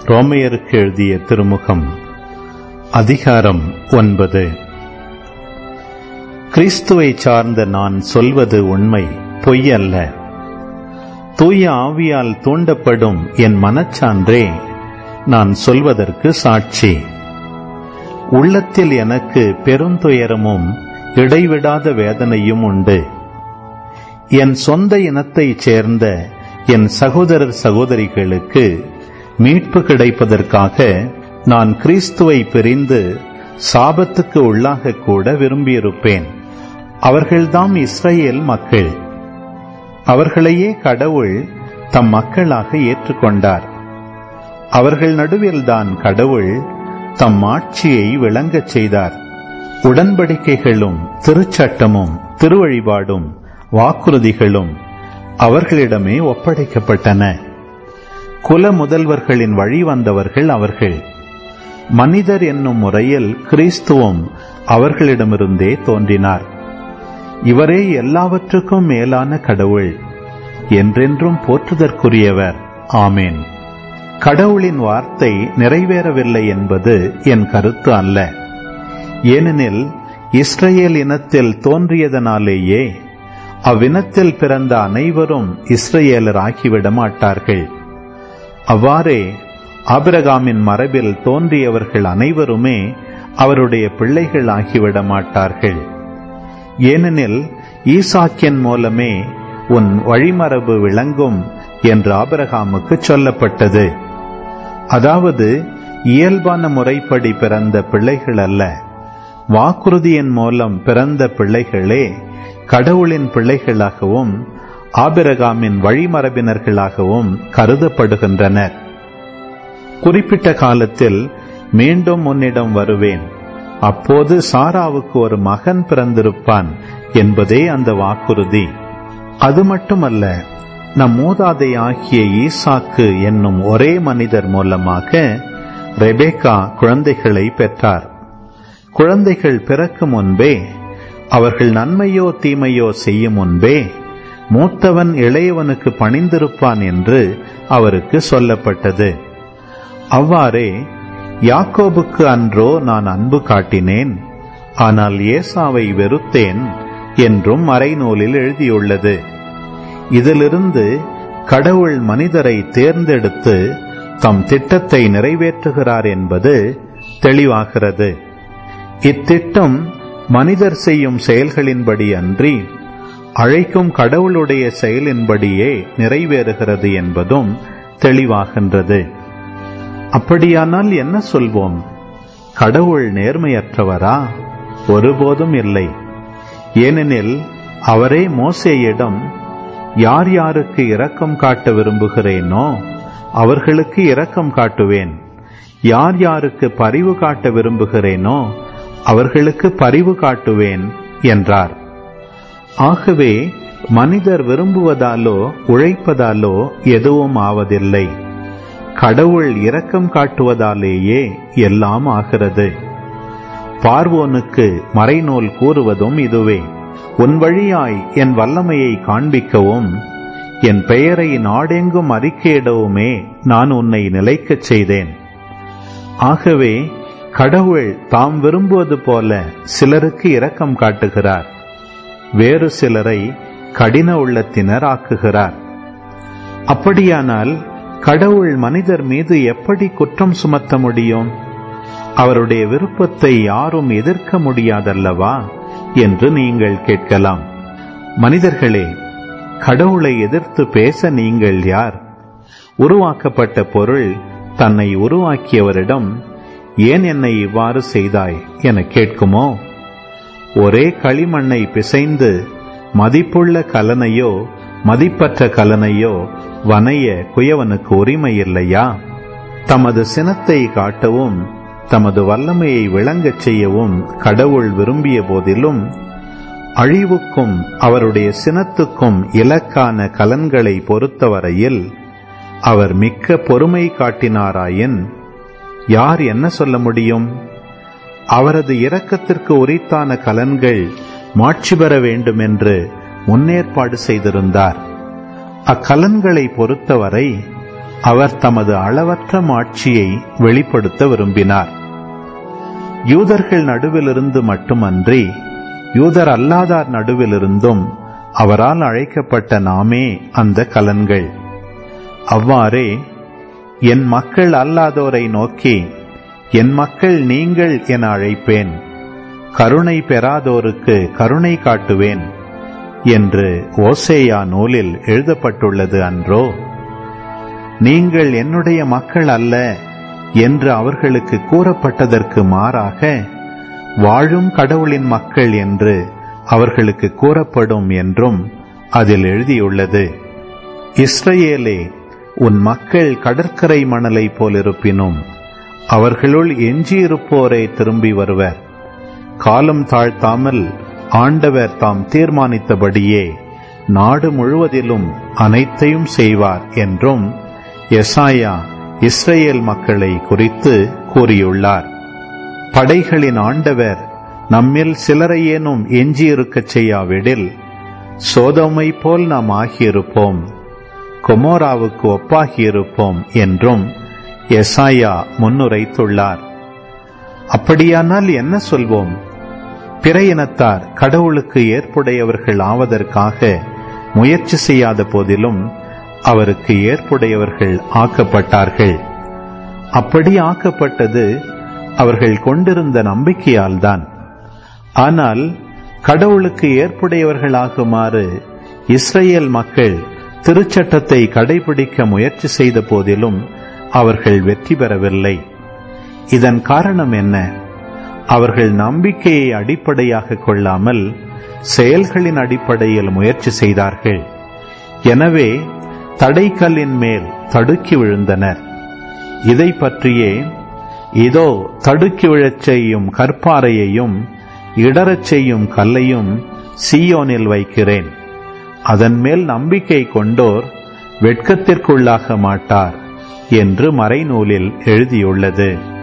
ரோமையருக்கு எழுதிய திருமுகம் அதிகாரம் ஒன்பது கிறிஸ்துவை சார்ந்த நான் சொல்வது உண்மை பொய்யல்ல தூய ஆவியால் தூண்டப்படும் என் மனச்சான்றே நான் சொல்வதற்கு சாட்சி உள்ளத்தில் எனக்கு பெருந்துயரமும் இடைவிடாத வேதனையும் உண்டு என் சொந்த இனத்தைச் சேர்ந்த என் சகோதரர் சகோதரிகளுக்கு மீட்பு கிடைப்பதற்காக நான் கிறிஸ்துவை பிரிந்து சாபத்துக்கு உள்ளாக கூட விரும்பியிருப்பேன் அவர்கள்தாம் இஸ்ரேல் மக்கள் அவர்களையே கடவுள் தம் மக்களாக ஏற்றுக்கொண்டார் அவர்கள் நடுவில்தான் கடவுள் தம் ஆட்சியை விளங்கச் செய்தார் உடன்படிக்கைகளும் திருச்சட்டமும் திருவழிபாடும் வாக்குறுதிகளும் அவர்களிடமே ஒப்படைக்கப்பட்டன குல முதல்வர்களின் வழி வந்தவர்கள் அவர்கள் மனிதர் என்னும் முறையில் கிறிஸ்துவும் அவர்களிடமிருந்தே தோன்றினார் இவரே எல்லாவற்றுக்கும் மேலான கடவுள் என்றென்றும் போற்றுதற்குரியவர் ஆமேன் கடவுளின் வார்த்தை நிறைவேறவில்லை என்பது என் கருத்து அல்ல ஏனெனில் இஸ்ரேல் இனத்தில் தோன்றியதனாலேயே அவ்வினத்தில் பிறந்த அனைவரும் இஸ்ரேலர் ஆகிவிட மாட்டார்கள் அவ்வாறே ஆபிரகாமின் மரபில் தோன்றியவர்கள் அனைவருமே அவருடைய பிள்ளைகள் ஆகிவிட மாட்டார்கள் ஏனெனில் ஈசாக்கின் மூலமே உன் வழிமரபு விளங்கும் என்று ஆபிரகாமுக்கு சொல்லப்பட்டது அதாவது இயல்பான முறைப்படி பிறந்த பிள்ளைகள் அல்ல வாக்குறுதியின் மூலம் பிறந்த பிள்ளைகளே கடவுளின் பிள்ளைகளாகவும் ஆபிரகாமின் வழிமரபினர்களாகவும் கருதப்படுகின்றனர் குறிப்பிட்ட காலத்தில் மீண்டும் உன்னிடம் வருவேன் அப்போது சாராவுக்கு ஒரு மகன் பிறந்திருப்பான் என்பதே அந்த வாக்குறுதி அது மட்டுமல்ல நம் மூதாதை ஆகிய ஈசாக்கு என்னும் ஒரே மனிதர் மூலமாக ரெபேக்கா குழந்தைகளை பெற்றார் குழந்தைகள் பிறக்கும் முன்பே அவர்கள் நன்மையோ தீமையோ செய்யும் முன்பே மூத்தவன் இளையவனுக்கு பணிந்திருப்பான் என்று அவருக்கு சொல்லப்பட்டது அவ்வாறே யாக்கோபுக்கு அன்றோ நான் அன்பு காட்டினேன் ஆனால் ஏசாவை வெறுத்தேன் என்றும் மறைநூலில் எழுதியுள்ளது இதிலிருந்து கடவுள் மனிதரை தேர்ந்தெடுத்து தம் திட்டத்தை நிறைவேற்றுகிறார் என்பது தெளிவாகிறது இத்திட்டம் மனிதர் செய்யும் செயல்களின்படி அன்றி அழைக்கும் கடவுளுடைய செயலின்படியே நிறைவேறுகிறது என்பதும் தெளிவாகின்றது அப்படியானால் என்ன சொல்வோம் கடவுள் நேர்மையற்றவரா ஒருபோதும் இல்லை ஏனெனில் அவரே மோசேயிடம் யார் யாருக்கு இரக்கம் காட்ட விரும்புகிறேனோ அவர்களுக்கு இரக்கம் காட்டுவேன் யார் யாருக்கு பரிவு காட்ட விரும்புகிறேனோ அவர்களுக்கு பரிவு காட்டுவேன் என்றார் ஆகவே மனிதர் விரும்புவதாலோ உழைப்பதாலோ எதுவும் ஆவதில்லை கடவுள் இரக்கம் காட்டுவதாலேயே எல்லாம் ஆகிறது பார்வோனுக்கு மறைநூல் கூறுவதும் இதுவே உன் வழியாய் என் வல்லமையை காண்பிக்கவும் என் பெயரை நாடெங்கும் அறிக்கையிடவுமே நான் உன்னை நிலைக்கச் செய்தேன் ஆகவே கடவுள் தாம் விரும்புவது போல சிலருக்கு இரக்கம் காட்டுகிறார் வேறு சிலரை கடின உள்ளத்தினர் ஆக்குகிறார் அப்படியானால் கடவுள் மனிதர் மீது எப்படி குற்றம் சுமத்த முடியும் அவருடைய விருப்பத்தை யாரும் எதிர்க்க முடியாதல்லவா என்று நீங்கள் கேட்கலாம் மனிதர்களே கடவுளை எதிர்த்து பேச நீங்கள் யார் உருவாக்கப்பட்ட பொருள் தன்னை உருவாக்கியவரிடம் ஏன் என்னை இவ்வாறு செய்தாய் என கேட்குமோ ஒரே களிமண்ணை பிசைந்து மதிப்புள்ள கலனையோ மதிப்பற்ற கலனையோ வனைய குயவனுக்கு உரிமை இல்லையா தமது சினத்தை காட்டவும் தமது வல்லமையை விளங்கச் செய்யவும் கடவுள் விரும்பிய போதிலும் அழிவுக்கும் அவருடைய சினத்துக்கும் இலக்கான கலன்களை பொறுத்தவரையில் அவர் மிக்க பொறுமை காட்டினாராயின் யார் என்ன சொல்ல முடியும் அவரது இரக்கத்திற்கு உரித்தான கலன்கள் மாட்சி பெற வேண்டுமென்று முன்னேற்பாடு செய்திருந்தார் அக்கலன்களை பொறுத்தவரை அவர் தமது அளவற்ற மாட்சியை வெளிப்படுத்த விரும்பினார் யூதர்கள் நடுவிலிருந்து மட்டுமன்றி யூதர் அல்லாதார் நடுவிலிருந்தும் அவரால் அழைக்கப்பட்ட நாமே அந்த கலன்கள் அவ்வாறே என் மக்கள் அல்லாதோரை நோக்கி என் மக்கள் நீங்கள் என அழைப்பேன் கருணை பெறாதோருக்கு கருணை காட்டுவேன் என்று ஓசேயா நூலில் எழுதப்பட்டுள்ளது அன்றோ நீங்கள் என்னுடைய மக்கள் அல்ல என்று அவர்களுக்கு கூறப்பட்டதற்கு மாறாக வாழும் கடவுளின் மக்கள் என்று அவர்களுக்கு கூறப்படும் என்றும் அதில் எழுதியுள்ளது இஸ்ரேலே உன் மக்கள் கடற்கரை மணலை போலிருப்பினும் அவர்களுள் எஞ்சியிருப்போரே திரும்பி வருவர் காலம் தாழ்த்தாமல் ஆண்டவர் தாம் தீர்மானித்தபடியே நாடு முழுவதிலும் அனைத்தையும் செய்வார் என்றும் எசாயா இஸ்ரேல் மக்களை குறித்து கூறியுள்ளார் படைகளின் ஆண்டவர் நம்மில் சிலரையேனும் எஞ்சியிருக்கச் செய்யாவிடில் சோதமை போல் நாம் ஆகியிருப்போம் கொமோராவுக்கு ஒப்பாகியிருப்போம் என்றும் எசாயா முன்னுரைத்துள்ளார் அப்படியானால் என்ன சொல்வோம் பிற இனத்தார் கடவுளுக்கு ஏற்புடையவர்கள் ஆவதற்காக முயற்சி செய்யாத போதிலும் அவருக்கு ஏற்புடையவர்கள் ஆக்கப்பட்டார்கள் அப்படி ஆக்கப்பட்டது அவர்கள் கொண்டிருந்த நம்பிக்கையால்தான் ஆனால் கடவுளுக்கு ஏற்புடையவர்களாகுமாறு இஸ்ரேல் மக்கள் திருச்சட்டத்தை கடைபிடிக்க முயற்சி செய்த போதிலும் அவர்கள் வெற்றி பெறவில்லை இதன் காரணம் என்ன அவர்கள் நம்பிக்கையை அடிப்படையாக கொள்ளாமல் செயல்களின் அடிப்படையில் முயற்சி செய்தார்கள் எனவே தடைக்கல்லின் மேல் தடுக்கி விழுந்தனர் இதை பற்றியே இதோ தடுக்கி விழச் செய்யும் கற்பாறையையும் இடரச் செய்யும் கல்லையும் சீயோனில் வைக்கிறேன் அதன் மேல் நம்பிக்கை கொண்டோர் வெட்கத்திற்குள்ளாக மாட்டார் என்று மறைநூலில் எழுதியுள்ளது